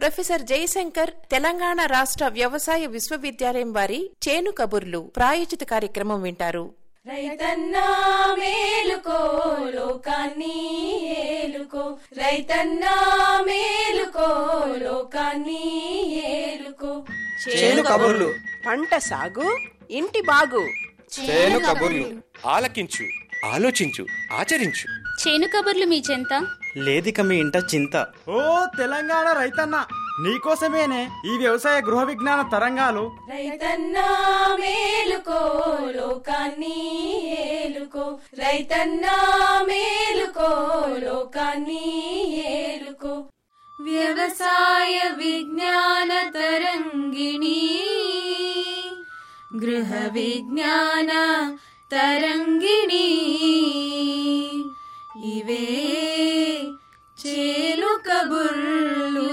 professor Jayashankar Telangana రాష్ట్ర వ్యవసాయ విశ్వవిద్యాలయం వారి చేను కబుర్లు ప్రాయోజిత కార్యక్రమం వింటారు రైతన్నా మేలుకో లోకాన్ని ఏలుకో రైతన్నా మేలుకో లోకాన్ని ఏలుకో చేను కబుర్లు పంట సాగు ఇంటి బాగు చేను కబుర్లు ఆలకించు ఆలోచించు ఆచరించు చేను కబుర్లు మీ చెంత లేదిక మీ ఇంట చింత ఓ తెలంగాణ రైతన్న నీకోసమేనే ఈ వ్యవసాయ గృహ విజ్ఞాన తరంగాలు రైతన్నా మేలుకో లోకాన్ని ఏలుకో రైతన్నా మేలుకో లోకాన్ని ఏలుకో వ్యవసాయ విజ్ఞాన తరంగిణి గృహ విజ్ఞాన తరంగిణి ఇవే చేలు కబుర్లు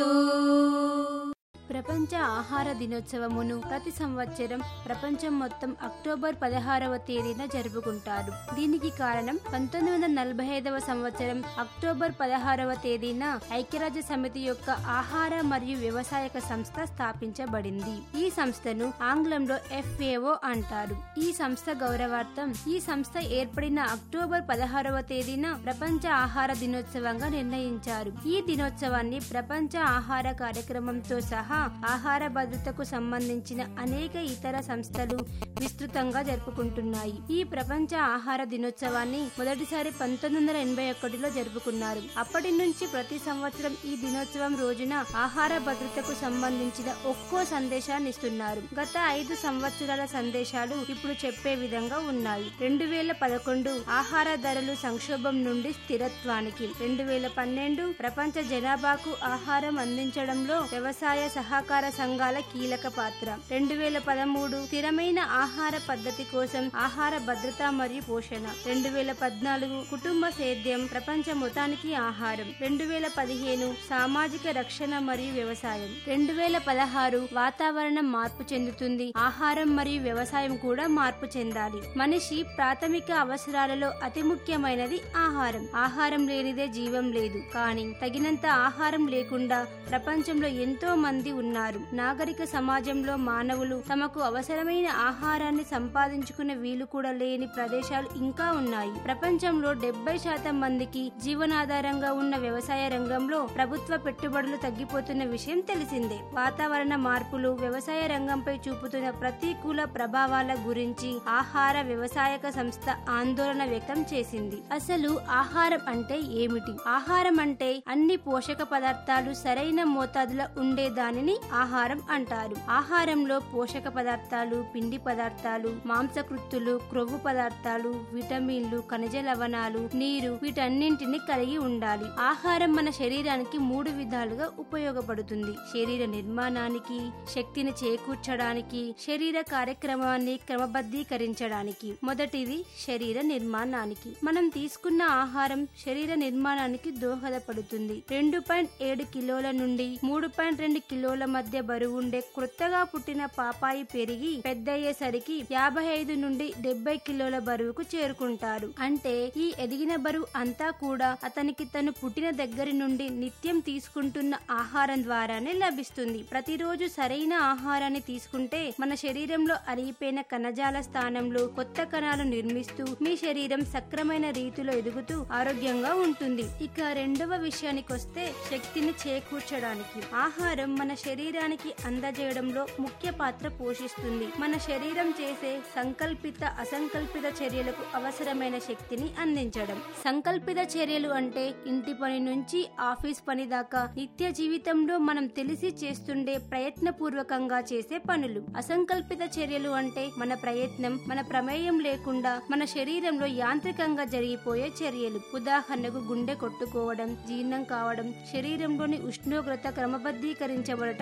ప్రపంచ ఆహార దినోత్సవమును ప్రతి సంవత్సరం ప్రపంచం మొత్తం అక్టోబర్ పదహారవ తేదీన జరుపుకుంటారు దీనికి కారణం పంతొమ్మిది వందల నలభై ఐదవ సంవత్సరం అక్టోబర్ పదహారవ తేదీన ఐక్యరాజ్య సమితి యొక్క ఆహార మరియు వ్యవసాయక సంస్థ స్థాపించబడింది ఈ సంస్థను ఆంగ్లంలో ఎఫ్ఏఓ అంటారు ఈ సంస్థ గౌరవార్థం ఈ సంస్థ ఏర్పడిన అక్టోబర్ పదహారవ తేదీన ప్రపంచ ఆహార దినోత్సవంగా నిర్ణయించారు ఈ దినోత్సవాన్ని ప్రపంచ ఆహార కార్యక్రమంతో సహా ఆహార భద్రతకు సంబంధించిన అనేక ఇతర సంస్థలు విస్తృతంగా జరుపుకుంటున్నాయి ఈ ప్రపంచ ఆహార దినోత్సవాన్ని మొదటిసారి పంతొమ్మిది వందల ఎనభై ఒకటిలో జరుపుకున్నారు అప్పటి నుంచి ప్రతి సంవత్సరం ఈ దినోత్సవం రోజున ఆహార భద్రతకు సంబంధించిన ఒక్కో సందేశాన్ని ఇస్తున్నారు గత ఐదు సంవత్సరాల సందేశాలు ఇప్పుడు చెప్పే విధంగా ఉన్నాయి రెండు వేల పదకొండు ఆహార ధరలు సంక్షోభం నుండి స్థిరత్వానికి రెండు వేల పన్నెండు ప్రపంచ జనాభాకు ఆహారం అందించడంలో వ్యవసాయ సహకార సంఘాల కీలక పాత్ర రెండు వేల పదమూడు స్థిరమైన ఆహార పద్ధతి కోసం ఆహార భద్రత మరియు పోషణ రెండు వేల పద్నాలుగు కుటుంబ సేద్యం ప్రపంచ మొత్తానికి ఆహారం రెండు వేల పదిహేను సామాజిక రక్షణ మరియు వ్యవసాయం రెండు వేల పదహారు వాతావరణం మార్పు చెందుతుంది ఆహారం మరియు వ్యవసాయం కూడా మార్పు చెందాలి మనిషి ప్రాథమిక అవసరాలలో అతి ముఖ్యమైనది ఆహారం ఆహారం లేనిదే జీవం లేదు కానీ తగినంత ఆహారం లేకుండా ప్రపంచంలో ఎంతో మంది ఉన్నారు నాగరిక సమాజంలో మానవులు తమకు అవసరమైన ఆహారాన్ని సంపాదించుకునే వీలు కూడా లేని ప్రదేశాలు ఇంకా ఉన్నాయి ప్రపంచంలో డెబ్బై శాతం మందికి జీవనాధారంగా ఉన్న వ్యవసాయ రంగంలో ప్రభుత్వ పెట్టుబడులు తగ్గిపోతున్న విషయం తెలిసిందే వాతావరణ మార్పులు వ్యవసాయ రంగంపై చూపుతున్న ప్రతికూల ప్రభావాల గురించి ఆహార వ్యవసాయక సంస్థ ఆందోళన వ్యక్తం చేసింది అసలు ఆహారం అంటే ఏమిటి ఆహారం అంటే అన్ని పోషక పదార్థాలు సరైన మోతాదులో ఉండే దానిని ఆహారం అంటారు ఆహారంలో పోషక పదార్థాలు పిండి పదార్థాలు మాంసకృత్తులు క్రొవ్వు పదార్థాలు విటమిన్లు ఖనిజ లవణాలు నీరు వీటన్నింటిని కలిగి ఉండాలి ఆహారం మన శరీరానికి మూడు విధాలుగా ఉపయోగపడుతుంది శరీర నిర్మాణానికి శక్తిని చేకూర్చడానికి శరీర కార్యక్రమాన్ని క్రమబద్ధీకరించడానికి మొదటిది శరీర నిర్మాణానికి మనం తీసుకున్న ఆహారం శరీర నిర్మాణానికి దోహదపడుతుంది రెండు పాయింట్ ఏడు కిలోల నుండి మూడు పాయింట్ రెండు కిలోల మధ్య బరువుండే క్రొత్తగా పుట్టిన పాపాయి పెరిగి పెద్దయ్యేసరికి యాభై ఐదు నుండి డెబ్బై కిలోల బరువుకు చేరుకుంటారు అంటే ఈ ఎదిగిన బరువు అంతా కూడా అతనికి తను పుట్టిన దగ్గరి నుండి నిత్యం తీసుకుంటున్న ఆహారం ద్వారానే లభిస్తుంది ప్రతిరోజు సరైన ఆహారాన్ని తీసుకుంటే మన శరీరంలో అరిగిపోయిన కణజాల స్థానంలో కొత్త కణాలు నిర్మిస్తూ మీ శరీరం సక్రమైన రీతిలో ఎదుగుతూ ఆరోగ్యంగా ఉంటుంది ఇక రెండవ విషయానికి వస్తే శక్తిని చేకూర్చడానికి ఆహారం మన శరీరానికి అందజేయడంలో ముఖ్య పాత్ర పోషిస్తుంది మన శరీరం చేసే సంకల్పిత అసంకల్పిత చర్యలకు అవసరమైన శక్తిని అందించడం సంకల్పిత చర్యలు అంటే ఇంటి పని నుంచి ఆఫీస్ పని దాకా నిత్య జీవితంలో మనం తెలిసి చేస్తుండే ప్రయత్నపూర్వకంగా చేసే పనులు అసంకల్పిత చర్యలు అంటే మన ప్రయత్నం మన ప్రమేయం లేకుండా మన శరీరంలో యాంత్రికంగా జరిగిపోయే చర్యలు ఉదాహరణకు గుండె కొట్టుకోవడం జీర్ణం కావడం శరీరంలోని ఉష్ణోగ్రత క్రమబద్ధీకరించబడటం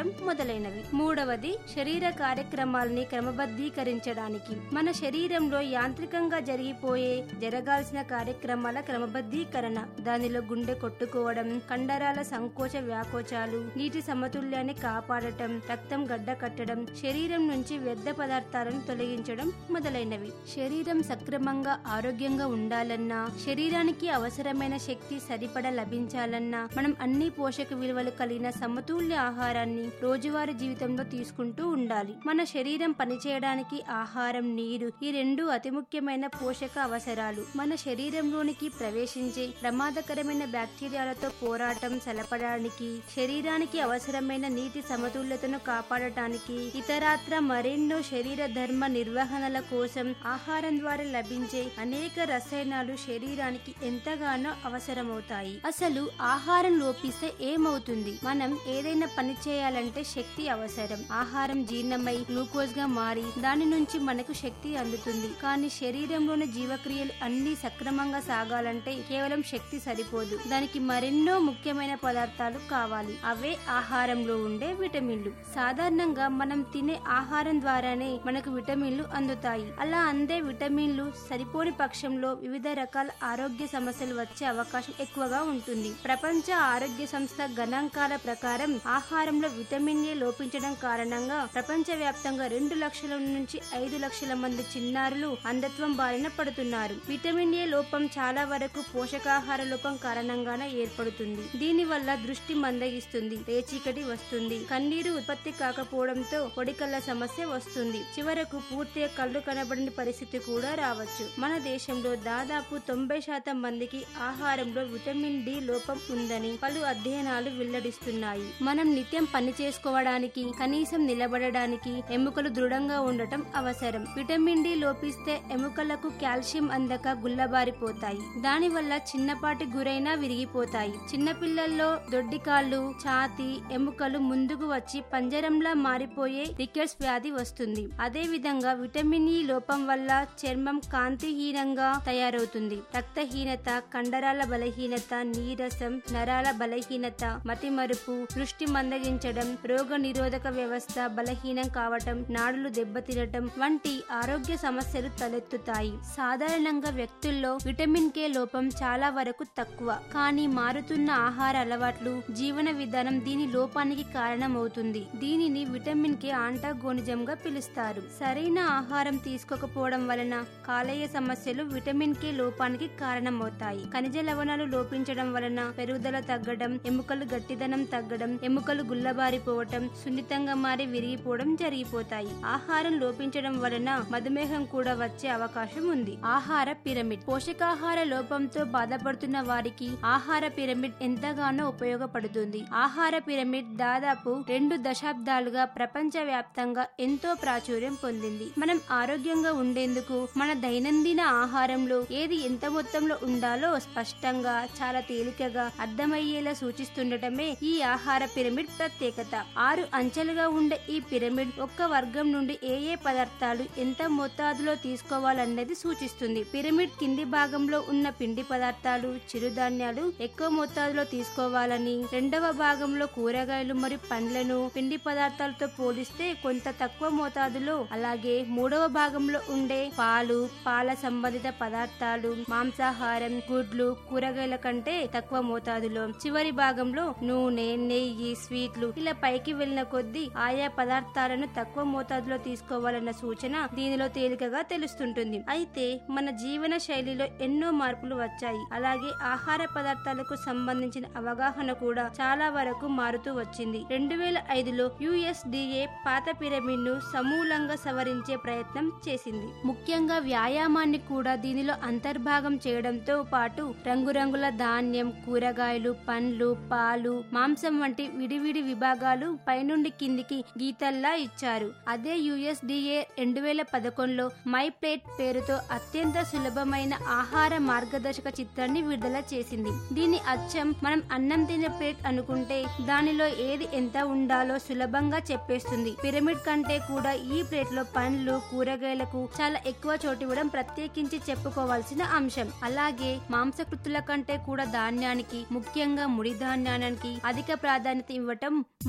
మొదలైనవి మూడవది శరీర కార్యక్రమాల్ని క్రమబద్ధీకరించడానికి మన శరీరంలో యాంత్రికంగా జరిగిపోయే జరగాల్సిన కార్యక్రమాల క్రమబద్ధీకరణ దానిలో గుండె కొట్టుకోవడం కండరాల సంకోచ వ్యాకోచాలు నీటి సమతుల్యాన్ని కాపాడటం రక్తం గడ్డ కట్టడం శరీరం నుంచి వ్యర్థ పదార్థాలను తొలగించడం మొదలైనవి శరీరం సక్రమంగా ఆరోగ్యంగా ఉండాలన్నా శరీరానికి అవసరమైన శక్తి సరిపడ లభించాలన్నా మనం అన్ని పోషక విలువలు కలిగిన సమతుల్య ఆహారాన్ని రోజువారీ జీవితంలో తీసుకుంటూ ఉండాలి మన శరీరం పనిచేయడానికి ఆహారం నీరు ఈ రెండు అతి ముఖ్యమైన పోషక అవసరాలు మన శరీరంలోనికి ప్రవేశించే ప్రమాదకరమైన బ్యాక్టీరియాలతో పోరాటం సలపడానికి శరీరానికి అవసరమైన నీటి సమతుల్యతను కాపాడటానికి ఇతరాత్ర మరెన్నో శరీర ధర్మ నిర్వహణల కోసం ఆహారం ద్వారా లభించే అనేక రసాయనాలు శరీరానికి ఎంతగానో అవసరమవుతాయి అసలు ఆహారం లోపిస్తే ఏమవుతుంది మనం ఏదైనా పని చేయాలంటే శక్తి అవసరం ఆహారం జీర్ణమై గ్లూకోజ్ గా మారి దాని నుంచి మనకు శక్తి అందుతుంది కానీ శరీరంలోని జీవక్రియలు అన్ని సక్రమంగా సాగాలంటే కేవలం శక్తి సరిపోదు దానికి మరెన్నో ముఖ్యమైన పదార్థాలు కావాలి అవే ఆహారంలో ఉండే విటమిన్లు సాధారణంగా మనం తినే ఆహారం ద్వారానే మనకు విటమిన్లు అందుతాయి అలా అందే విటమిన్లు సరిపోని పక్షంలో వివిధ రకాల ఆరోగ్య సమస్యలు వచ్చే అవకాశం ఎక్కువగా ఉంటుంది ప్రపంచ ఆరోగ్య సంస్థ గణాంకాల ప్రకారం ఆహారంలో విటమిన్ ఏ లోపించడం కారణంగా ప్రపంచ వ్యాప్తంగా రెండు లక్షల నుంచి ఐదు లక్షల మంది చిన్నారులు అంధత్వం బారిన పడుతున్నారు విటమిన్ ఏ లోపం చాలా వరకు పోషకాహార లోపం కారణంగానే ఏర్పడుతుంది దీని వల్ల దృష్టి మందగిస్తుంది రేచీకటి వస్తుంది కన్నీరు ఉత్పత్తి కాకపోవడంతో పొడికల్ల సమస్య వస్తుంది చివరకు పూర్తిగా కళ్ళు కనబడని పరిస్థితి కూడా రావచ్చు మన దేశంలో దాదాపు తొంభై శాతం మందికి ఆహారంలో విటమిన్ డి లోపం ఉందని పలు అధ్యయనాలు వెల్లడిస్తున్నాయి మనం నిత్యం పని చేసుకోవడానికి కనీసం నిలబడడానికి ఎముకలు దృఢంగా ఉండటం అవసరం విటమిన్ డి లోపిస్తే ఎముకలకు కాల్షియం అందక గుల్లబారిపోతాయి దానివల్ల చిన్నపాటి గురైనా విరిగిపోతాయి చిన్నపిల్లల్లో దొడ్డికాళ్ళు ఛాతి ఎముకలు ముందుకు వచ్చి పంజరంలా మారిపోయే రికెట్స్ వ్యాధి వస్తుంది అదే విధంగా విటమిన్ ఈ లోపం వల్ల చర్మం కాంతిహీనంగా తయారవుతుంది రక్తహీనత కండరాల బలహీనత నీరసం నరాల బలహీనత మతిమరుపు దృష్టి మందగించడం రోగ నిరోధక వ్యవస్థ బలహీనం కావటం నాడులు దెబ్బతినటం వంటి ఆరోగ్య సమస్యలు తలెత్తుతాయి సాధారణంగా వ్యక్తుల్లో విటమిన్ కే లోపం చాలా వరకు తక్కువ కానీ మారుతున్న ఆహార అలవాట్లు జీవన విధానం దీని లోపానికి కారణమవుతుంది దీనిని విటమిన్ కే ఆంటాగోనిజం గా పిలుస్తారు సరైన ఆహారం తీసుకోకపోవడం వలన కాలేయ సమస్యలు విటమిన్ కే లోపానికి కారణమవుతాయి ఖనిజ లవణాలు లోపించడం వలన పెరుగుదల తగ్గడం ఎముకలు గట్టిదనం తగ్గడం ఎముకలు గుల్లబారిపోవటం సున్నితంగా మారి విరిగిపోవడం జరిగిపోతాయి ఆహారం లోపించడం వలన మధుమేహం కూడా వచ్చే అవకాశం ఉంది ఆహార పిరమిడ్ పోషకాహార లోపంతో బాధపడుతున్న వారికి ఆహార పిరమిడ్ ఎంతగానో ఉపయోగపడుతుంది ఆహార పిరమిడ్ దాదాపు రెండు దశాబ్దాలుగా ప్రపంచ వ్యాప్తంగా ఎంతో ప్రాచుర్యం పొందింది మనం ఆరోగ్యంగా ఉండేందుకు మన దైనందిన ఆహారంలో ఏది ఎంత మొత్తంలో ఉండాలో స్పష్టంగా చాలా తేలికగా అర్థమయ్యేలా సూచిస్తుండటమే ఈ ఆహార పిరమిడ్ ప్రత్యేకత ఆరు అంచెలుగా ఉండే ఈ పిరమిడ్ ఒక్క వర్గం నుండి ఏ ఏ పదార్థాలు ఎంత మోతాదులో తీసుకోవాలన్నది సూచిస్తుంది పిరమిడ్ కింది భాగంలో ఉన్న పిండి పదార్థాలు చిరుధాన్యాలు ఎక్కువ మోతాదులో తీసుకోవాలని రెండవ భాగంలో కూరగాయలు మరియు పండ్లను పిండి పదార్థాలతో పోలిస్తే కొంత తక్కువ మోతాదులో అలాగే మూడవ భాగంలో ఉండే పాలు పాల సంబంధిత పదార్థాలు మాంసాహారం గుడ్లు కూరగాయల కంటే తక్కువ మోతాదులో చివరి భాగంలో నూనె నెయ్యి స్వీట్లు ఇలా పైకి వెళ్ళిన కొద్దీ ఆయా పదార్థాలను తక్కువ మోతాదులో తీసుకోవాలన్న సూచన దీనిలో తేలికగా తెలుస్తుంటుంది అయితే మన జీవన శైలిలో ఎన్నో మార్పులు వచ్చాయి అలాగే ఆహార పదార్థాలకు సంబంధించిన అవగాహన కూడా చాలా వరకు మారుతూ వచ్చింది రెండు వేల ఐదులో యుఎస్డిఏ పాత పిరమిడ్ ను సమూలంగా సవరించే ప్రయత్నం చేసింది ముఖ్యంగా వ్యాయామాన్ని కూడా దీనిలో అంతర్భాగం చేయడంతో పాటు రంగురంగుల ధాన్యం కూరగాయలు పండ్లు పాలు మాంసం వంటి విడివిడి విభాగాలు పైనుండి కిందికి గీతల్లా ఇచ్చారు అదే యుఎస్డిఏ రెండు వేల పదకొండులో మై ప్లేట్ పేరుతో అత్యంత సులభమైన ఆహార మార్గదర్శక చిత్రాన్ని విడుదల చేసింది దీని అచ్చం మనం అన్నం తినే ప్లేట్ అనుకుంటే దానిలో ఏది ఎంత ఉండాలో సులభంగా చెప్పేస్తుంది పిరమిడ్ కంటే కూడా ఈ ప్లేట్ లో పండ్లు కూరగాయలకు చాలా ఎక్కువ చోటు ఇవ్వడం ప్రత్యేకించి చెప్పుకోవాల్సిన అంశం అలాగే మాంసకృతుల కంటే కూడా ధాన్యానికి ముఖ్యంగా ముడి ధాన్యానికి అధిక ప్రాధాన్యత ఇవ్వటం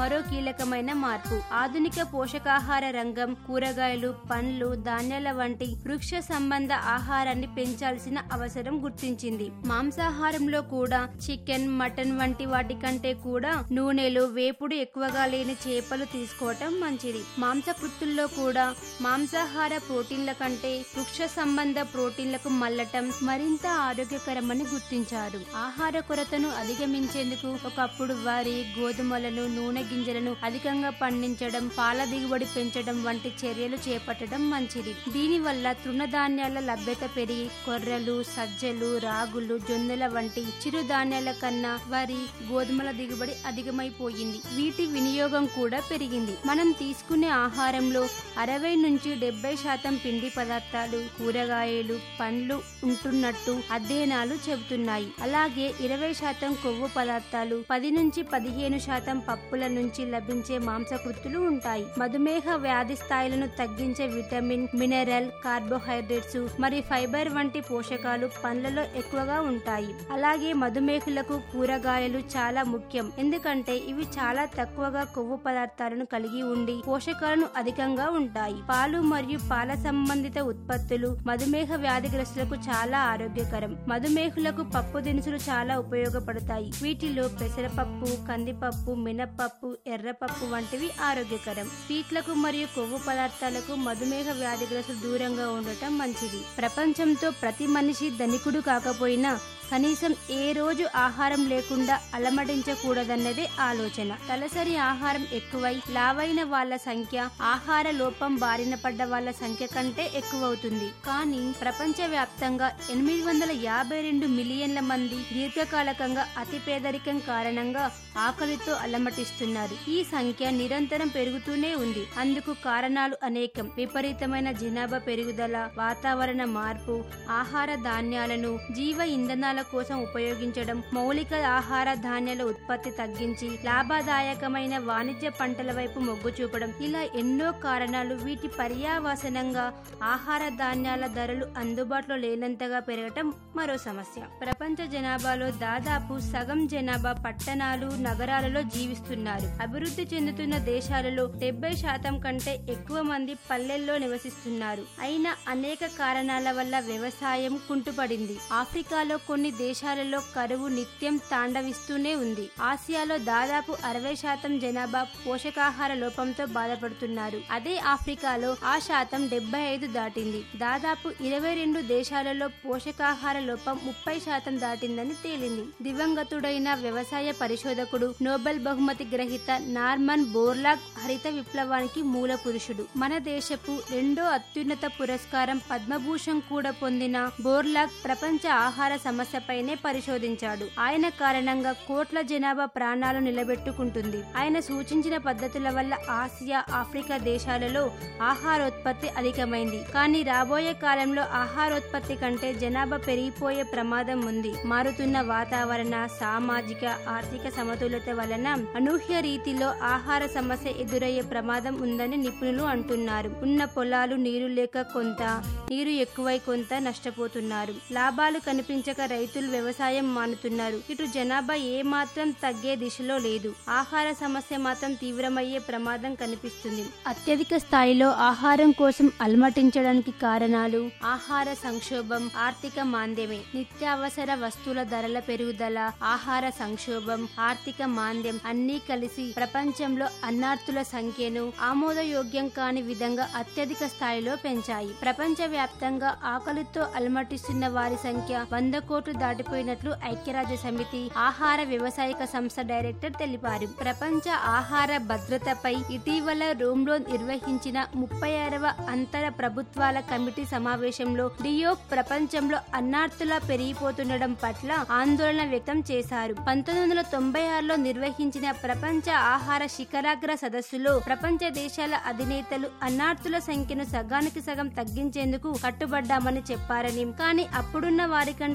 మరో కీలకమైన మార్పు ఆధునిక పోషకాహార రంగం కూరగాయలు పండ్లు ధాన్యాల వంటి వృక్ష సంబంధ ఆహారాన్ని పెంచాల్సిన అవసరం గుర్తించింది మాంసాహారంలో కూడా చికెన్ మటన్ వంటి వాటి కంటే కూడా నూనెలు వేపుడు ఎక్కువగా లేని చేపలు తీసుకోవటం మంచిది మాంసకృత్తుల్లో కూడా మాంసాహార ప్రోటీన్ల కంటే వృక్ష సంబంధ ప్రోటీన్లకు మల్లటం మరింత ఆరోగ్యకరమని గుర్తించారు ఆహార కొరతను అధిగమించేందుకు ఒకప్పుడు వరి గోధుమలను నూనె గింజలను అధికంగా పండించడం పాల దిగుబడి పెంచడం వంటి చర్యలు చేపట్టడం మంచిది దీనివల్ల తృణధాన్యాల లభ్యత పెరిగి కొర్రలు సజ్జలు రాగులు జొన్నల వంటి చిరుధాన్యాల కన్నా వరి గోధుమల దిగుబడి అధికమైపోయింది వీటి వినియోగం కూడా పెరిగింది మనం తీసుకునే ఆహారంలో అరవై నుంచి డెబ్బై శాతం పిండి పదార్థాలు కూరగాయలు పండ్లు ఉంటున్నట్టు అధ్యయనాలు చెబుతున్నాయి అలాగే ఇరవై శాతం కొవ్వు పదార్థాలు పది నుంచి పదిహేను శాతం పప్పుల నుంచి లభించే మాంసకృత్తులు ఉంటాయి మధుమేహ వ్యాధి స్థాయిలను తగ్గించే విటమిన్ మినరల్ కార్బోహైడ్రేట్స్ మరియు ఫైబర్ వంటి పోషకాలు పండ్లలో ఎక్కువగా ఉంటాయి అలాగే మధుమేహులకు కూరగాయలు చాలా ముఖ్యం ఎందుకంటే ఇవి చాలా తక్కువగా కొవ్వు పదార్థాలను కలిగి ఉండి పోషకాలను అధికంగా ఉంటాయి పాలు మరియు పాల సంబంధిత ఉత్పత్తులు మధుమేహ వ్యాధిగ్రస్తులకు చాలా ఆరోగ్యకరం మధుమేహులకు పప్పు దినుసులు చాలా ఉపయోగపడతాయి వీటిలో పెసరపప్పు కందిపప్పు మినపప్పు ఎర్రపప్పు వంటివి ఆరోగ్యకరం స్వీట్లకు మరియు కొవ్వు పదార్థాలకు మధుమేహ వ్యాధిగ్రస్తులు దూరంగా ఉండటం మంచిది ప్రపంచంతో ప్రతి మనిషి ధనికుడు కాకపోయినా కనీసం ఏ రోజు ఆహారం లేకుండా అలమటించకూడదన్నదే ఆలోచన తలసరి ఆహారం ఎక్కువై లావైన వాళ్ళ సంఖ్య ఆహార లోపం బారిన పడ్డ వాళ్ళ సంఖ్య కంటే ఎక్కువవుతుంది కానీ ప్రపంచ వ్యాప్తంగా ఎనిమిది వందల యాభై రెండు మిలియన్ల మంది దీర్ఘకాలకంగా అతి పేదరికం కారణంగా ఆకలితో అలమటిస్తున్నారు ఈ సంఖ్య నిరంతరం పెరుగుతూనే ఉంది అందుకు కారణాలు అనేకం విపరీతమైన జనాభా పెరుగుదల వాతావరణ మార్పు ఆహార ధాన్యాలను జీవ ఇంధనాల కోసం ఉపయోగించడం మౌలిక ఆహార ధాన్యాల ఉత్పత్తి తగ్గించి లాభదాయకమైన వాణిజ్య పంటల వైపు మొగ్గు చూపడం ఇలా ఎన్నో కారణాలు వీటి పర్యావసనంగా ఆహార ధాన్యాల ధరలు అందుబాటులో లేనంతగా పెరగటం మరో సమస్య ప్రపంచ జనాభాలో దాదాపు సగం జనాభా పట్టణాలు నగరాలలో జీవిస్తున్నారు అభివృద్ధి చెందుతున్న దేశాలలో డెబ్బై శాతం కంటే ఎక్కువ మంది పల్లెల్లో నివసిస్తున్నారు అయినా అనేక కారణాల వల్ల వ్యవసాయం కుంటుపడింది ఆఫ్రికాలో కొన్ని దేశాలలో కరువు నిత్యం తాండవిస్తూనే ఉంది ఆసియాలో దాదాపు అరవై శాతం జనాభా పోషకాహార లోపంతో బాధపడుతున్నారు అదే ఆఫ్రికాలో ఆ శాతం డెబ్బై ఐదు దాటింది దాదాపు ఇరవై రెండు దేశాలలో పోషకాహార లోపం ముప్పై శాతం దాటిందని తేలింది దివంగతుడైన వ్యవసాయ పరిశోధకుడు నోబెల్ బహుమతి గ్రహీత నార్మన్ బోర్లాగ్ హరిత విప్లవానికి మూల పురుషుడు మన దేశపు రెండో అత్యున్నత పురస్కారం పద్మభూషణ్ కూడా పొందిన బోర్లాగ్ ప్రపంచ ఆహార సమస్యపైనే పరిశోధించాడు ఆయన కారణంగా కోట్ల జనాభా ప్రాణాలు నిలబెట్టుకుంటుంది ఆయన సూచించిన పద్ధతుల వల్ల ఆసియా ఆఫ్రికా దేశాలలో ఆహారోత్పత్తి అధికమైంది కానీ రాబోయే కాలంలో ఆహారోత్పత్తి కంటే జనాభా పెరిగిపోయే ప్రమాదం ఉంది మారుతున్న వాతావరణ సామాజిక ఆర్థిక సమతుల్యత వలన అనూహ్య రీతిలో ఆహార సమస్య ఎదురయ్యే ప్రమాదం ఉందని నిపుణులు అంటున్నారు ఉన్న పొలాలు నీరు లేక కొంత నీరు ఎక్కువై కొంత నష్టపోతున్నారు లాభాలు కనిపించక రైతులు వ్యవసాయం మానుతున్నారు ఇటు జనాభా ఏ మాత్రం తగ్గే దిశలో లేదు ఆహార సమస్య మాత్రం తీవ్రమయ్యే ప్రమాదం కనిపిస్తుంది అత్యధిక స్థాయిలో ఆహారం కోసం అలమటించడానికి కారణాలు ఆహార సంక్షోభం ఆర్థిక మాంద్యమే నిత్యావసర వస్తువుల ధరల పెరుగుదల ఆహార సంక్షోభం ఆర్థిక మాంద్యం అన్నీ కలిసి ప్రపంచంలో అన్నార్థుల సంఖ్యను ఆమోదయోగ్యం కాని విధంగా అత్యధిక స్థాయిలో పెంచాయి ప్రపంచ వ్యాప్తంగా ఆకలితో అలమటిస్తున్న వారి సంఖ్య వంద కోట్లు దాటిపోయినట్లు ఐక్యరాజ్య సమితి ఆహార వ్యవసాయక సంస్థ డైరెక్టర్ తెలిపారు ప్రపంచ ఆహార భద్రతపై ఇటీవల రోమ్ లో నిర్వహించిన ముప్పై ఆరవ అంతర ప్రభుత్వాల కమిటీ సమావేశంలో డియో ప్రపంచంలో అన్నార్థుల పెరిగిపోతుండడం పట్ల ఆందోళన వ్యక్తం చేశారు పంతొమ్మిది వందల తొంభై ఆరులో నిర్వహించిన ప్రపంచ ఆహార శిఖరాగ్ర సదస్సులో ప్రపంచ దేశాల అధినేతలు అన్నార్థుల సంఖ్యను సగానికి సగం తగ్గించేందుకు కట్టుబడ్డామని చెప్పారని కానీ అప్పుడున్న వారికంటే ఇప్పుడు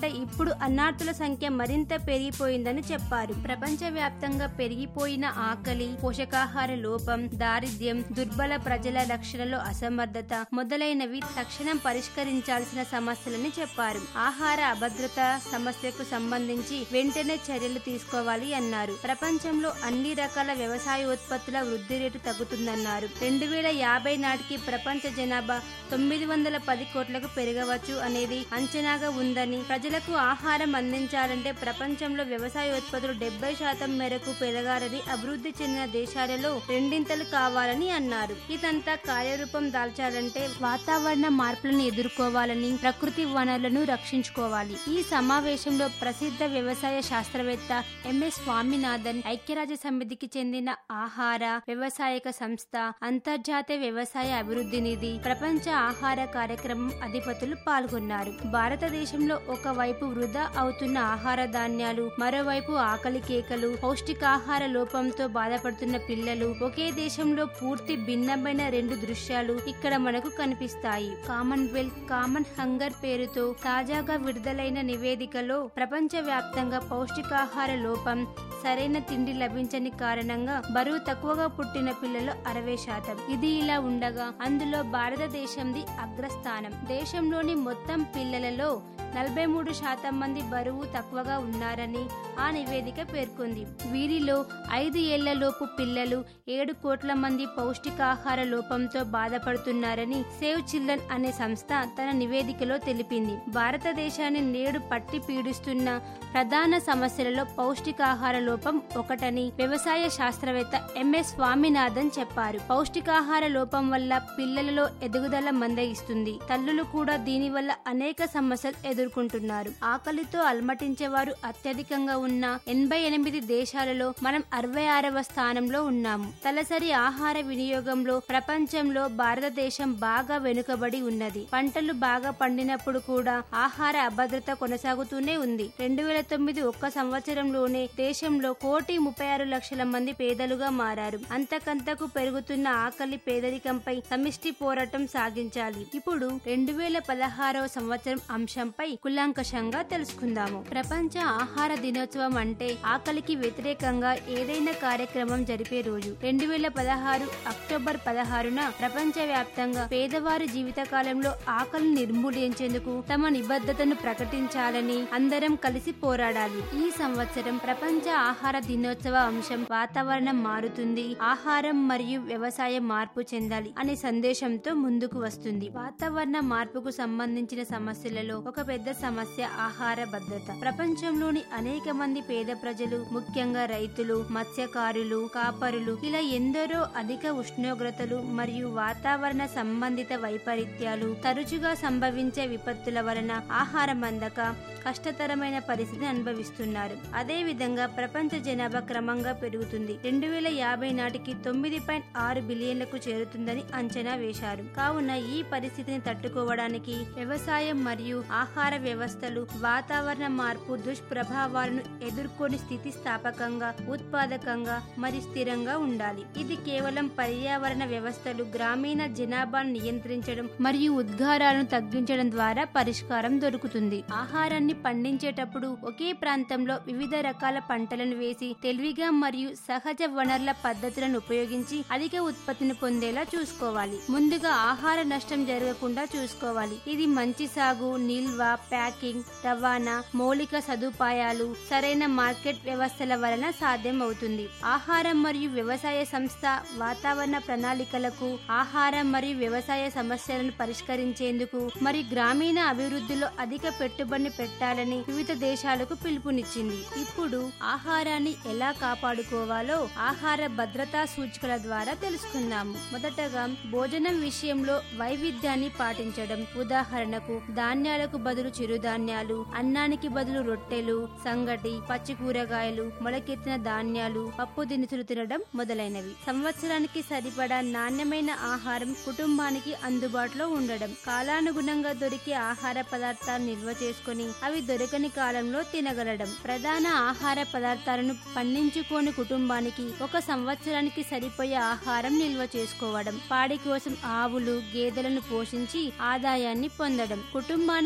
ఇప్పుడు అన్నార్థుల సంఖ్య మరింత పెరిగిపోయిందని చెప్పారు ప్రపంచవ్యాప్తంగా పెరిగిపోయిన ఆకలి పోషకాహార లోపం దారిద్ర్యం దుర్బల ప్రజల రక్షణలో అసమర్థత మొదలైనవి తక్షణం పరిష్కరించాల్సిన సమస్యలని చెప్పారు ఆహార అభద్రత సమస్యకు సంబంధించి వెంటనే చర్యలు తీసుకోవాలి అన్నారు ప్రపంచంలో అన్ని రకాల వ్యవసాయ ఉత్పత్తుల వృద్ధి రేటు తగ్గుతుందన్నారు రెండు వేల యాభై నాటికి ప్రపంచ జనాభా తొమ్మిది వందల పది కోట్లకు పెరగవచ్చు అనేది అంచనాగా ఉందని ప్రజలకు ఆహారం అందించాలంటే ప్రపంచంలో వ్యవసాయ ఉత్పత్తులు డెబ్బై శాతం మేరకు పెరగాలని అభివృద్ధి చెందిన దేశాలలో రెండింతలు కావాలని అన్నారు ఇదంతా కార్యరూపం దాల్చాలంటే వాతావరణ మార్పులను ఎదుర్కోవాలని ప్రకృతి వనరులను రక్షించుకోవాలి ఈ సమావేశంలో ప్రసిద్ధ వ్యవసాయ శాస్త్రవేత్త ఎంఎస్ స్వామినాథన్ ఐక్యరాజ్య సమితికి చెందిన ఆహార వ్యవసాయక సంస్థ అంతర్జాతీయ వ్యవసాయ అభివృద్ధి నిధి ప్రపంచ ఆహార కార్యక్రమం అధిపతులు పాల్గొన్నారు భారతదేశంలో ఒకవైపు వృధా అవుతున్న ఆహార ధాన్యాలు మరోవైపు ఆకలి కేకలు పౌష్టికాహార లోపంతో బాధపడుతున్న పిల్లలు ఒకే దేశంలో పూర్తి భిన్నమైన రెండు దృశ్యాలు ఇక్కడ మనకు కనిపిస్తాయి కామన్వెల్త్ కామన్ హంగర్ పేరుతో తాజాగా విడుదలైన నివేదికలో ప్రపంచ వ్యాప్తంగా పౌష్టికాహార లోపం సరైన తిండి లభించని కారణంగా బరువు తక్కువగా పుట్టిన పిల్లలు అరవై శాతం ఇది ఇలా ఉండగా అందులో భారతదేశంది అగ్రస్థానం దేశంలోని మొత్తం పిల్లలలో నలభై మూడు శాతం మంది బరువు తక్కువగా ఉన్నారని ఆ నివేదిక పేర్కొంది వీరిలో ఐదు ఏళ్లలోపు పిల్లలు ఏడు కోట్ల మంది పౌష్టికాహార లోపంతో బాధపడుతున్నారని సేవ్ చిల్డ్రన్ అనే సంస్థ తన నివేదికలో తెలిపింది భారతదేశాన్ని నేడు పట్టి పీడిస్తున్న ప్రధాన సమస్యలలో పౌష్టికాహార లోపం ఒకటని వ్యవసాయ శాస్త్రవేత్త ఎంఎస్ స్వామినాథన్ చెప్పారు పౌష్టికాహార లోపం వల్ల పిల్లలలో ఎదుగుదల మందగిస్తుంది తల్లులు కూడా దీనివల్ల అనేక సమస్యలు ఎదుర్కొంటున్నారు ఆకలితో అల్మటించే వారు అత్యధికంగా ఉన్న ఎనభై ఎనిమిది దేశాలలో మనం అరవై ఆరవ స్థానంలో ఉన్నాము తలసరి ఆహార వినియోగంలో ప్రపంచంలో భారతదేశం బాగా వెనుకబడి ఉన్నది పంటలు బాగా పండినప్పుడు కూడా ఆహార అభద్రత కొనసాగుతూనే ఉంది రెండు వేల తొమ్మిది ఒక్క సంవత్సరంలోనే దేశంలో కోటి ముప్పై ఆరు లక్షల మంది పేదలుగా మారారు అంతకంతకు పెరుగుతున్న ఆకలి పేదరికంపై సమిష్టి పోరాటం సాగించాలి ఇప్పుడు రెండు వేల పదహారవ సంవత్సరం అంశంపై కులాంకషంగా తెలుసుకుందాము ప్రపంచ ఆహార దినోత్సవం అంటే ఆకలికి వ్యతిరేకంగా ఏదైనా కార్యక్రమం జరిపే రోజు రెండు వేల పదహారు అక్టోబర్ పదహారున ప్రపంచ వ్యాప్తంగా పేదవారి జీవితకాలంలో ఆకలిని నిర్మూలించేందుకు తమ నిబద్ధతను ప్రకటించాలని అందరం కలిసి పోరాడాలి ఈ సంవత్సరం ప్రపంచ ఆహార దినోత్సవ అంశం వాతావరణం మారుతుంది ఆహారం మరియు వ్యవసాయం మార్పు చెందాలి అనే సందేశంతో ముందుకు వస్తుంది వాతావరణ మార్పుకు సంబంధించిన సమస్యలలో ఒక పెద్ద సమస్య ఆహార భద్రత ప్రపంచంలోని అనేక మంది పేద ప్రజలు ముఖ్యంగా రైతులు మత్స్యకారులు కాపరులు ఇలా ఎందరో అధిక ఉష్ణోగ్రతలు మరియు వాతావరణ సంబంధిత వైపరీత్యాలు తరచుగా సంభవించే విపత్తుల వలన ఆహారం అందక కష్టతరమైన పరిస్థితిని అనుభవిస్తున్నారు అదే విధంగా ప్రపంచ జనాభా క్రమంగా పెరుగుతుంది రెండు వేల యాభై నాటికి తొమ్మిది పాయింట్ ఆరు బిలియన్లకు చేరుతుందని అంచనా వేశారు కావున ఈ పరిస్థితిని తట్టుకోవడానికి వ్యవసాయం మరియు ఆహార వ్యవస్థలు వాతావరణ మార్పు దుష్ప్రభావాలను ఎదుర్కొని స్థితిస్థాపకంగా ఉత్పాదకంగా మరియు స్థిరంగా ఉండాలి ఇది కేవలం పర్యావరణ వ్యవస్థలు గ్రామీణ జనాభాను నియంత్రించడం మరియు ఉద్గారాలను తగ్గించడం ద్వారా పరిష్కారం దొరుకుతుంది ఆహారాన్ని పండించేటప్పుడు ఒకే ప్రాంతంలో వివిధ రకాల పంటలను వేసి తెలివిగా మరియు సహజ వనరుల పద్ధతులను ఉపయోగించి అధిక ఉత్పత్తిని పొందేలా చూసుకోవాలి ముందుగా ఆహార నష్టం జరగకుండా చూసుకోవాలి ఇది మంచి సాగు నిల్వ ప్యాకింగ్ రవాణా మౌలిక సదుపాయాలు సరైన మార్కెట్ వ్యవస్థల వలన సాధ్యం అవుతుంది ఆహారం మరియు వ్యవసాయ సంస్థ వాతావరణ ప్రణాళికలకు ఆహారం మరియు వ్యవసాయ సమస్యలను పరిష్కరించేందుకు మరియు గ్రామీణ అభివృద్ధిలో అధిక పెట్టుబడిని పెట్టాలని వివిధ దేశాలకు పిలుపునిచ్చింది ఇప్పుడు ఆహారాన్ని ఎలా కాపాడుకోవాలో ఆహార భద్రతా సూచికల ద్వారా తెలుసుకుందాము మొదటగా భోజనం విషయంలో వైవిధ్యాన్ని పాటించడం ఉదాహరణకు ధాన్యాలకు బదులు చిరుధాన్యాలు అన్నానికి బదులు రొట్టెలు సంగటి పచ్చి కూరగాయలు మొలకెత్తిన ధాన్యాలు పప్పు దినుసులు తినడం మొదలైనవి సంవత్సరానికి సరిపడా నాణ్యమైన ఆహారం కుటుంబానికి అందుబాటులో ఉండడం కాలానుగుణంగా దొరికే ఆహార పదార్థాలు నిల్వ చేసుకుని అవి దొరకని కాలంలో తినగలడం ప్రధాన ఆహార పదార్థాలను పండించుకోని కుటుంబానికి ఒక సంవత్సరానికి సరిపోయే ఆహారం నిల్వ చేసుకోవడం పాడి కోసం ఆవులు గేదెలను పోషించి ఆదాయాన్ని పొందడం కుటుంబానికి అవసరం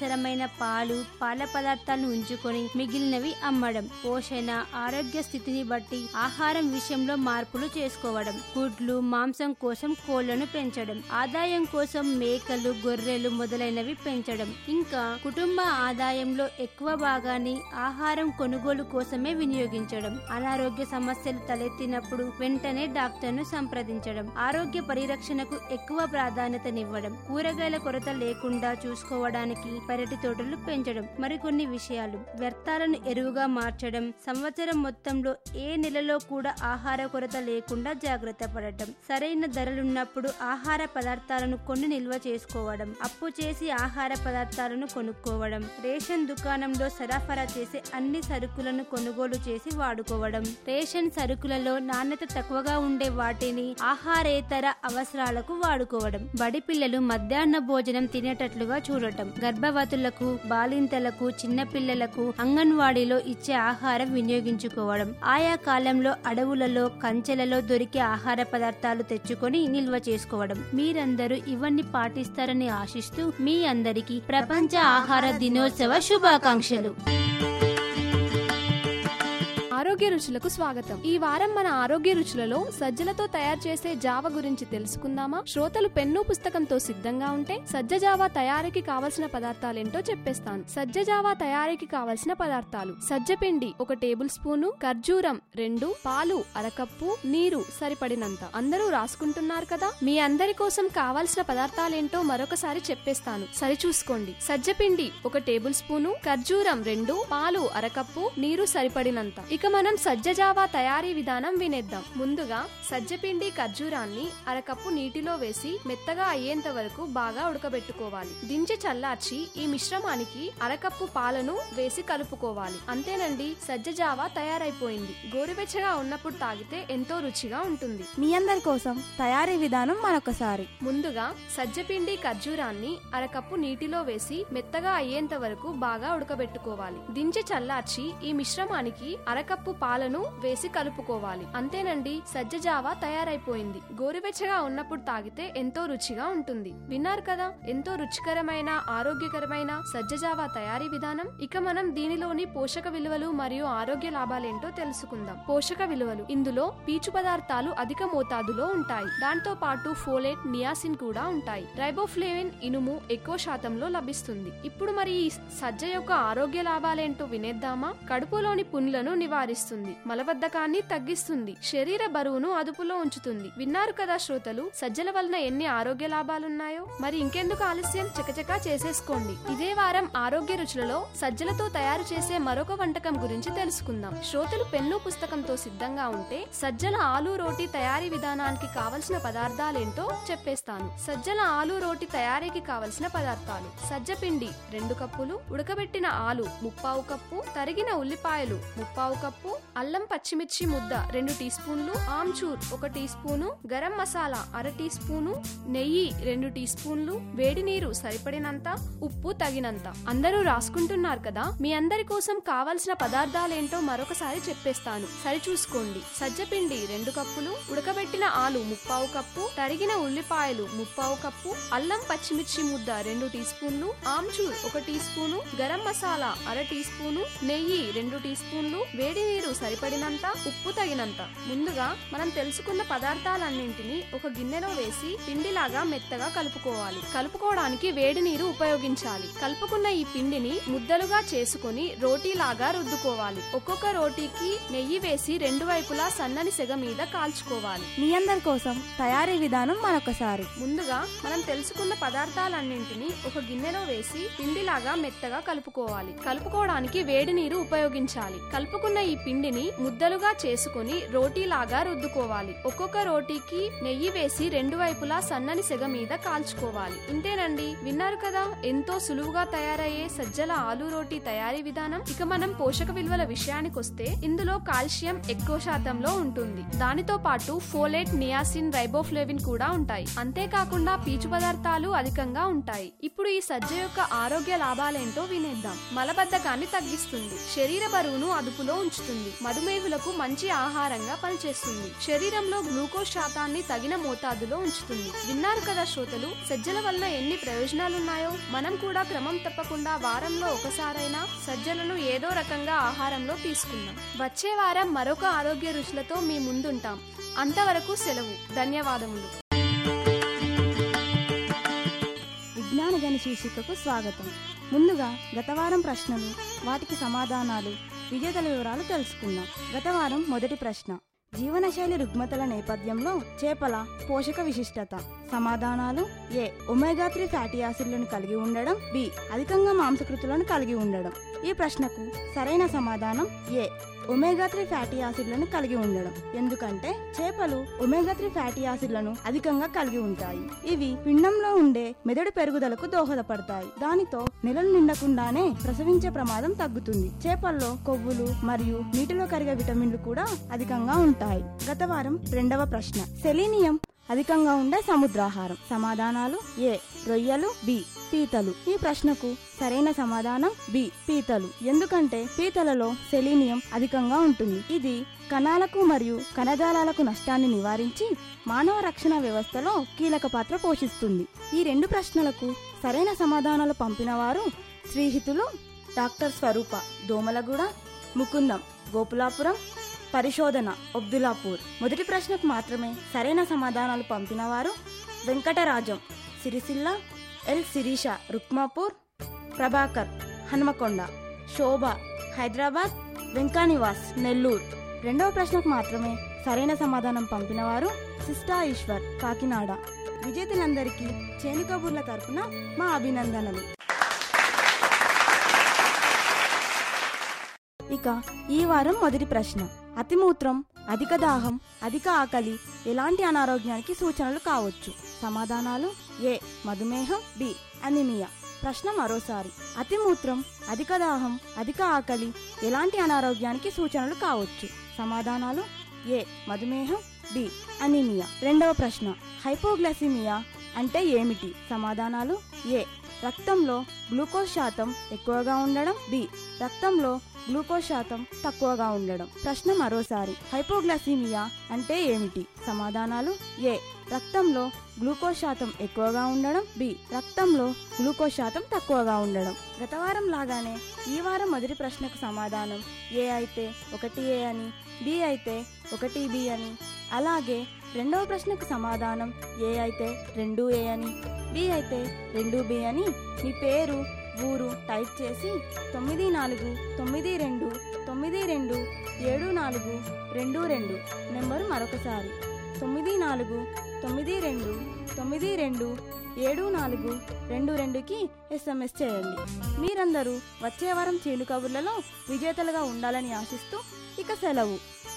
అవసరమైన పాలు పాల పదార్థాలను ఉంచుకొని మిగిలినవి అమ్మడం పోషణ ఆరోగ్య స్థితిని బట్టి ఆహారం విషయంలో మార్పులు చేసుకోవడం గుడ్లు మాంసం కోసం కోళ్లను పెంచడం ఆదాయం కోసం మేకలు గొర్రెలు మొదలైనవి పెంచడం ఇంకా కుటుంబ ఆదాయంలో ఎక్కువ భాగాన్ని ఆహారం కొనుగోలు కోసమే వినియోగించడం అనారోగ్య సమస్యలు తలెత్తినప్పుడు వెంటనే డాక్టర్ను సంప్రదించడం ఆరోగ్య పరిరక్షణకు ఎక్కువ ప్రాధాన్యతనివ్వడం కూరగాయల కొరత లేకుండా చూసుకోవడానికి పెరటి తోటలు పెంచడం మరికొన్ని విషయాలు వ్యర్థాలను ఎరువుగా మార్చడం సంవత్సరం మొత్తంలో ఏ నెలలో కూడా ఆహార కొరత లేకుండా జాగ్రత్త పడటం సరైన ధరలున్నప్పుడు ఆహార పదార్థాలను కొన్ని నిల్వ చేసుకోవడం అప్పు చేసి ఆహార పదార్థాలను కొనుక్కోవడం రేషన్ దుకాణంలో సరఫరా చేసే అన్ని సరుకులను కొనుగోలు చేసి వాడుకోవడం రేషన్ సరుకులలో నాణ్యత తక్కువగా ఉండే వాటిని ఆహారేతర అవసరాలకు వాడుకోవడం బడి పిల్లలు మధ్యాహ్న భోజనం తినేటట్లుగా చూడటం గర్భవతులకు బాలింతలకు చిన్నపిల్లలకు అంగన్వాడీలో ఇచ్చే ఆహారం వినియోగించుకోవడం ఆయా కాలంలో అడవులలో కంచెలలో దొరికే ఆహార పదార్థాలు తెచ్చుకొని నిల్వ చేసుకోవడం మీరందరూ ఇవన్నీ పాటిస్తారని ఆశిస్తూ మీ అందరికీ ప్రపంచ ఆహార దినోత్సవ శుభాకాంక్షలు ఆరోగ్య రుచులకు స్వాగతం ఈ వారం మన ఆరోగ్య రుచులలో సజ్జలతో తయారు చేసే జావ గురించి తెలుసుకుందామా శ్రోతలు పెన్ను పుస్తకంతో సిద్ధంగా ఉంటే సజ్జ జావా తయారీకి కావలసిన పదార్థాలేంటో చెప్పేస్తాను సజ్జ జావా తయారీకి కావలసిన పదార్థాలు సజ్జ పిండి ఒక టేబుల్ స్పూను ఖర్జూరం రెండు పాలు అరకప్పు నీరు సరిపడినంత అందరూ రాసుకుంటున్నారు కదా మీ అందరి కోసం కావాల్సిన పదార్థాలేంటో మరొకసారి చెప్పేస్తాను సరిచూసుకోండి సజ్జ పిండి ఒక టేబుల్ స్పూను ఖర్జూరం రెండు పాలు అరకప్పు నీరు సరిపడినంత ఇక మనం సజ్జ జావా తయారీ విధానం వినేద్దాం ముందుగా సజ్జ పిండి ఖర్జూరాన్ని అరకప్పు నీటిలో వేసి మెత్తగా అయ్యేంత వరకు బాగా ఉడకబెట్టుకోవాలి దించి చల్లార్చి ఈ మిశ్రమానికి అరకప్పు పాలను వేసి కలుపుకోవాలి అంతేనండి సజ్జ జావా తయారైపోయింది గోరువెచ్చగా ఉన్నప్పుడు తాగితే ఎంతో రుచిగా ఉంటుంది మీ అందరి కోసం తయారీ విధానం మరొకసారి ముందుగా సజ్జపిండి ఖర్జూరాన్ని అరకప్పు నీటిలో వేసి మెత్తగా అయ్యేంత వరకు బాగా ఉడకబెట్టుకోవాలి దించి చల్లార్చి ఈ మిశ్రమానికి అరకప్పు పాలను వేసి కలుపుకోవాలి అంతేనండి సజ్జ జావా తయారైపోయింది గోరువెచ్చగా ఉన్నప్పుడు తాగితే ఎంతో రుచిగా ఉంటుంది విన్నారు కదా ఎంతో రుచికరమైన ఆరోగ్యకరమైన సజ్జ జావా తయారీ విధానం ఇక మనం దీనిలోని పోషక విలువలు మరియు ఆరోగ్య లాభాలేంటో తెలుసుకుందాం పోషక విలువలు ఇందులో పీచు పదార్థాలు అధిక మోతాదులో ఉంటాయి దాంతో పాటు ఫోలేట్ నియాసిన్ కూడా ఉంటాయి రైబోఫ్లేవిన్ ఇనుము ఎక్కువ శాతంలో లభిస్తుంది ఇప్పుడు మరి ఈ సజ్జ యొక్క ఆరోగ్య లాభాలేంటో వినేద్దామా కడుపులోని పుండ్లను నివారిస్తుంది మలబద్ధకాన్ని తగ్గిస్తుంది శరీర బరువును అదుపులో ఉంచుతుంది విన్నారు కదా శ్రోతలు సజ్జల వలన ఎన్ని ఆరోగ్య లాభాలున్నాయో మరి ఇంకెందుకు ఆలస్యం చకచకా చేసేసుకోండి ఇదే వారం ఆరోగ్య రుచులలో సజ్జలతో తయారు చేసే మరొక వంటకం గురించి తెలుసుకుందాం శ్రోతలు పెన్ను పుస్తకంతో సిద్ధంగా ఉంటే సజ్జల ఆలు రోటీ తయారీ విధానానికి కావలసిన పదార్థాలేంటో చెప్పేస్తాను సజ్జల ఆలు రోటీ తయారీకి కావలసిన పదార్థాలు సజ్జ పిండి రెండు కప్పులు ఉడకబెట్టిన ఆలు ముప్పావు కప్పు తరిగిన ఉల్లిపాయలు ముప్పావు కప్పు అల్లం పచ్చిమిర్చి ముద్ద రెండు టీ స్పూన్లు ఆమ్చూర్ ఒక టీ స్పూను గరం మసాలా అర టీ స్పూను నెయ్యి రెండు టీ స్పూన్లు వేడి నీరు సరిపడినంత ఉప్పు తగినంత అందరూ రాసుకుంటున్నారు కదా మీ అందరి కోసం కావలసిన పదార్థాలేంటో మరొకసారి చెప్పేస్తాను సరిచూసుకోండి సజ్జపిండి రెండు కప్పులు ఉడకబెట్టిన ఆలు ముప్పావు కప్పు తరిగిన ఉల్లిపాయలు ముప్పావు కప్పు అల్లం పచ్చిమిర్చి ముద్ద రెండు టీ స్పూన్లు ఆమ్చూర్ ఒక టీ స్పూను గరం మసాలా అర టీ స్పూను నెయ్యి రెండు టీ స్పూన్లు వేడి నీరు సరిపడినంత ఉప్పు తగినంత ముందుగా మనం తెలుసుకున్న పదార్థాలన్నింటినీ ఒక గిన్నెలో వేసి పిండిలాగా మెత్తగా కలుపుకోవాలి కలుపుకోవడానికి వేడి నీరు ఉపయోగించాలి కలుపుకున్న ఈ పిండిని ముద్దలుగా చేసుకొని రోటీలాగా రుద్దుకోవాలి ఒక్కొక్క రోటీకి నెయ్యి వేసి రెండు వైపులా సన్నని సెగ మీద కాల్చుకోవాలి మీ అందరి కోసం తయారీ విధానం మరొకసారి ముందుగా మనం తెలుసుకున్న పదార్థాలన్నింటినీ ఒక గిన్నెలో వేసి పిండిలాగా మెత్తగా కలుపుకోవాలి కలుపుకోవడానికి వేడి నీరు ఉపయోగించాలి కలుపుకున్న ఈ పిండిని ముద్దలుగా చేసుకొని రోటీలాగా రుద్దుకోవాలి ఒక్కొక్క రోటీకి నెయ్యి వేసి రెండు వైపులా సన్నని సెగ మీద కాల్చుకోవాలి ఇంతేనండి విన్నారు కదా ఎంతో సులువుగా తయారయ్యే సజ్జల ఆలు రోటీ తయారీ విధానం ఇక మనం పోషక విలువల విషయానికి వస్తే ఇందులో కాల్షియం ఎక్కువ శాతంలో ఉంటుంది దానితో పాటు ఫోలేట్ నియాసిన్ రైబోఫ్లేవిన్ కూడా ఉంటాయి అంతేకాకుండా పీచు పదార్థాలు అధికంగా ఉంటాయి ఇప్పుడు ఈ సజ్జ యొక్క ఆరోగ్య లాభాలేంటో వినేద్దాం మలబద్ధకాన్ని తగ్గిస్తుంది శరీర బరువును అదుపులో ఉంచుతుంది మధుమేహులకు మంచి ఆహారంగా పనిచేస్తుంది శరీరంలో గ్లూకోజ్ శాతాన్ని తగిన మోతాదులో ఉంచుతుంది విన్నారు కదా శ్రోతలు సజ్జల వల్ల ఎన్ని ప్రయోజనాలున్నాయో మనం కూడా క్రమం తప్పకుండా వారంలో ఒకసారైనా సజ్జలను ఏదో రకంగా ఆహారంలో తీసుకుందాం వచ్చే వారం మరొక ఆరోగ్య రుచులతో మీ ముందుంటాం అంతవరకు సెలవు ధన్యవాదములు విజ్ఞాన గణ శీర్షికకు స్వాగతం ముందుగా గత వారం ప్రశ్నలు వాటికి సమాధానాలు విజేతల వివరాలు తెలుసుకుందాం గత వారం మొదటి ప్రశ్న జీవనశైలి రుగ్మతల నేపథ్యంలో చేపల పోషక విశిష్టత సమాధానాలు ఏ ఒమేగా త్రీ ఫ్యాటీ యాసిడ్లను కలిగి ఉండడం బి అధికంగా మాంసకృతులను కలిగి ఉండడం ఈ ప్రశ్నకు సరైన సమాధానం ఏ ఒమేగా త్రీ ఫ్యాటీ యాసిడ్లను కలిగి ఉండడం ఎందుకంటే చేపలు ఒమేగా త్రీ ఫ్యాటీ యాసిడ్లను అధికంగా కలిగి ఉంటాయి ఇవి పిండంలో ఉండే మెదడు పెరుగుదలకు దోహదపడతాయి దానితో నెలలు నిండకుండానే ప్రసవించే ప్రమాదం తగ్గుతుంది చేపల్లో కొవ్వులు మరియు నీటిలో కరిగే విటమిన్లు కూడా అధికంగా ఉంటాయి గత వారం రెండవ ప్రశ్న సెలీనియం అధికంగా ఉండే సముద్రాహారం సమాధానాలు ఏ రొయ్యలు బి పీతలు ఈ ప్రశ్నకు సరైన సమాధానం బి పీతలు ఎందుకంటే పీతలలో సెలీనియం అధికంగా ఉంటుంది ఇది కణాలకు మరియు కణజాలాలకు నష్టాన్ని నివారించి మానవ రక్షణ వ్యవస్థలో కీలక పాత్ర పోషిస్తుంది ఈ రెండు ప్రశ్నలకు సరైన సమాధానాలు పంపిన వారు శ్రీహితులు డాక్టర్ స్వరూప దోమలగూడ ముకుందం గోపులాపురం పరిశోధన అబ్దులాపూర్ మొదటి ప్రశ్నకు మాత్రమే సరైన సమాధానాలు పంపినవారు వెంకటరాజం సిరిసిల్ల ఎల్ శిరీష రుక్మాపూర్ ప్రభాకర్ హనుమకొండ శోభ హైదరాబాద్ వెంకానివాస్ నెల్లూరు రెండవ ప్రశ్నకు మాత్రమే సరైన సమాధానం పంపినవారు సిస్టా ఈశ్వర్ కాకినాడ విజేతలందరికీ చేను కబుర్ల తరపున మా అభినందనలు ఇక ఈ వారం మొదటి ప్రశ్న అతిమూత్రం అధిక దాహం అధిక ఆకలి ఎలాంటి అనారోగ్యానికి సూచనలు కావచ్చు సమాధానాలు ఏ మధుమేహం బి అనిమియా ప్రశ్న మరోసారి అతిమూత్రం అధిక దాహం అధిక ఆకలి ఎలాంటి అనారోగ్యానికి సూచనలు కావచ్చు సమాధానాలు ఏ మధుమేహం బి అనీమియా రెండవ ప్రశ్న హైపోగ్లైసిమియా అంటే ఏమిటి సమాధానాలు ఏ రక్తంలో గ్లూకోజ్ శాతం ఎక్కువగా ఉండడం బి రక్తంలో గ్లూకోజ్ శాతం తక్కువగా ఉండడం ప్రశ్న మరోసారి హైపోగ్లైసిమియా అంటే ఏమిటి సమాధానాలు ఏ రక్తంలో గ్లూకోజ్ శాతం ఎక్కువగా ఉండడం బి రక్తంలో గ్లూకోజ్ శాతం తక్కువగా ఉండడం గత వారం లాగానే ఈ వారం మొదటి ప్రశ్నకు సమాధానం ఏ అయితే ఒకటి ఏ అని బి అయితే ఒకటి బి అని అలాగే రెండవ ప్రశ్నకు సమాధానం ఏ అయితే రెండు ఏ అని బి అయితే రెండు బి అని మీ పేరు ఊరు టైప్ చేసి తొమ్మిది నాలుగు తొమ్మిది రెండు తొమ్మిది రెండు ఏడు నాలుగు రెండు రెండు నెంబరు మరొకసారి తొమ్మిది నాలుగు తొమ్మిది రెండు తొమ్మిది రెండు ఏడు నాలుగు రెండు రెండుకి ఎస్ఎంఎస్ చేయండి మీరందరూ వచ్చే వారం చేను కబుర్లలో విజేతలుగా ఉండాలని ఆశిస్తూ ఇక సెలవు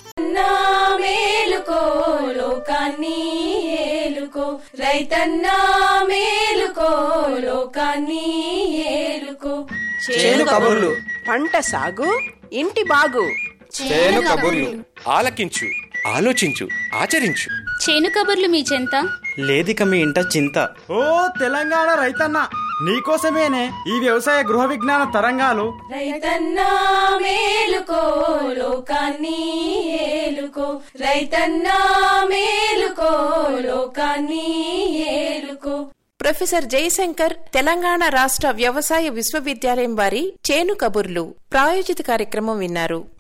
మేలుకో లోకాన్ని ఏలుకో రైతన్నా మేలుకో లోకాన్ని ఏలుకో చేను కబుర్లు పంట సాగు ఇంటి బాగు చేను కబుర్లు ఆలకించు ఆలోచించు ఆచరించు చేను కబుర్లు మీ చెంత లేదిక మీ ఇంట చింత ఓ తెలంగాణ రైతన్న నీకోసమేనే ఈ వ్యవసాయ గృహ విజ్ఞాన తరంగాలు రైతన్నా మేలుకో లోకాన్ని ఏలుకో రైతన్నా మేలుకో లోకాన్ని ఏలుకో ప్రొఫెసర్ జయశంకర్ తెలంగాణ రాష్ట్ర వ్యవసాయ విశ్వవిద్యాలయం వారి చేను కబుర్లు ప్రాయోజిత కార్యక్రమం విన్నారు